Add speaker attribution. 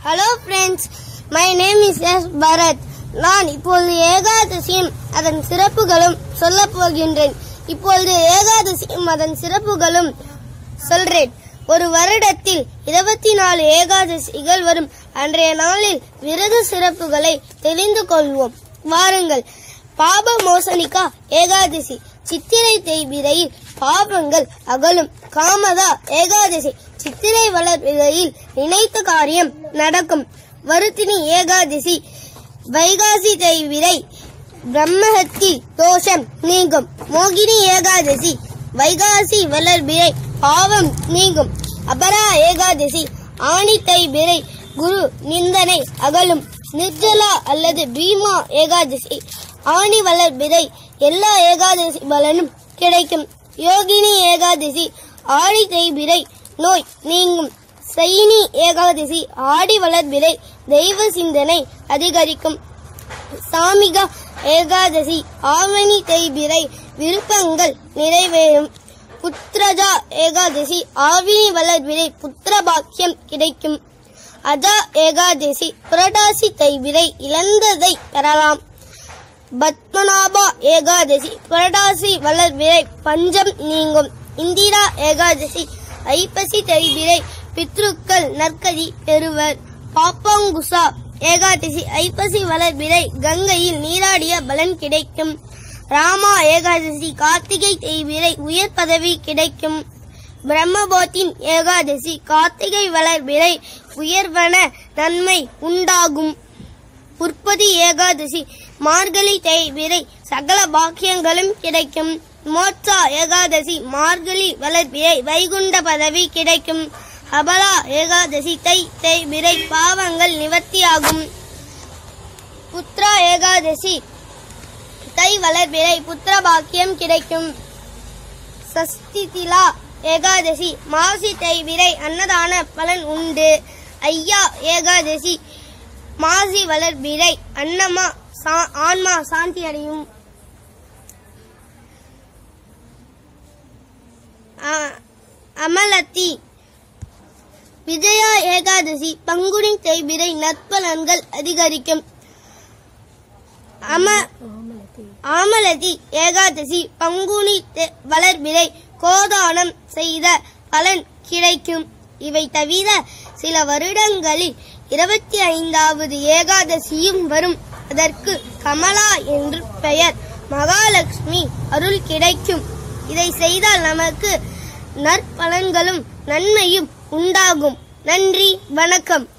Speaker 1: hello friends my name is S Bharath நான் இப்பொழுது ஏகாதசியும் அதன் சிறப்புகளும் சொல்லப் போகின்றேன் இப்பொழுது ஏகாதசியும் அதன் சிறப்புகளும் சொல்றேன் ஒரு வருடத்தில் இருபத்தி நாலு ஏகாதசிகள் வரும் அன்றைய நாளில் விரத சிறப்புகளை தெரிந்து கொள்வோம் வாருங்கள் பாப மோசனிகா ஏகாதசி சித்திரை தேய்பிரையில் பாபங்கள் அகலும் காமதா ஏகாதசி சித்திரை வளர்பிரையில் நினைத்த காரியம் நடக்கும் வருத்தினி ஏகாதசி வைகாசி தேய்பிரை பிரம்மஹத்தி தோஷம் நீங்கும் மோகினி ஏகாதசி வைகாசி வளர்பிறை பாவம் நீங்கும் அபரா ஏகாதசி ஆணி தைபிறை குரு நிந்தனை அகலும் நிர்ஜலா அல்லது பீமா ஏகாதசி ஆணி வளர்பிறை எல்லா ஏகாதசி பலனும் கிடைக்கும் யோகினி ஏகாதசி ஆடி தேய்பிறை நோய் நீங்கும் சைனி ஏகாதசி ஆடி வளர்பிறை தெய்வ சிந்தனை அதிகரிக்கும் சாமிகா ஏகாதசி ஆவணி தேய்பிறை விருப்பங்கள் நிறைவேறும் புத்திரஜா ஏகாதசி ஆவினி வளர்பிறை புத்திர பாக்கியம் கிடைக்கும் அஜா ஏகாதசி புரட்டாசி தைபிரை இழந்ததை பெறலாம் பத்மநாபா ஏகாதசி புரட்டாசி வளர்பிறை பஞ்சம் நீங்கும் இந்திரா ஏகாதசி ஐப்பசி தைபிரை பித்ருக்கள் நற்கதி பெறுவர் பாப்பாங்குசா ஏகாதசி ஐப்பசி வளர்பிறை கங்கையில் நீராடிய பலன் கிடைக்கும் ராமா ஏகாதசி கார்த்திகை தேய்பிரை உயர் பதவி கிடைக்கும் பிரம்மபோத்தின் ஏகாதசி கார்த்திகை வளர்பிறை உயர்வன நன்மை உண்டாகும் உற்பத்தி ஏகாதசி மார்கழி தேய்பிரை சகல பாக்கியங்களும் கிடைக்கும் மோட்சா ஏகாதசி மார்கழி வளர்பிறை வைகுண்ட பதவி கிடைக்கும் அபலா ஏகாதசி தை தேய்பிரை பாவங்கள் நிவர்த்தியாகும் புத்ரா ஏகாதசி தை வளர்பிறை புத்திர பாக்கியம் கிடைக்கும் சஸ்திதிலா ஏகாதசி மாசி தைவிரை அன்னதான பலன் உண்டு ஐயா ஏகாதசி மாசி வளர்பிறை அன்னமா சா- ஆன்மா சாந்தி அடையும் அ- அமலத்தி விஜயா ஏகாதசி பங்குனி தேய்பிரை நற்பலன்கள் அதிகரிக்கும் அம ஆமலதி ஏகாதசி பங்குனி தெ- வளர்பிறை கோதானம் செய்த பலன் கிடைக்கும் இவை தவிர சில வருடங்களில் இருபத்தி ஐந்தாவது ஏகாதசியும் வரும் அதற்கு கமலா என்று பெயர் மகாலட்சுமி அருள் கிடைக்கும் இதை செய்தால் நமக்கு நற்பலன்களும் நன்மையும் உண்டாகும் நன்றி வணக்கம்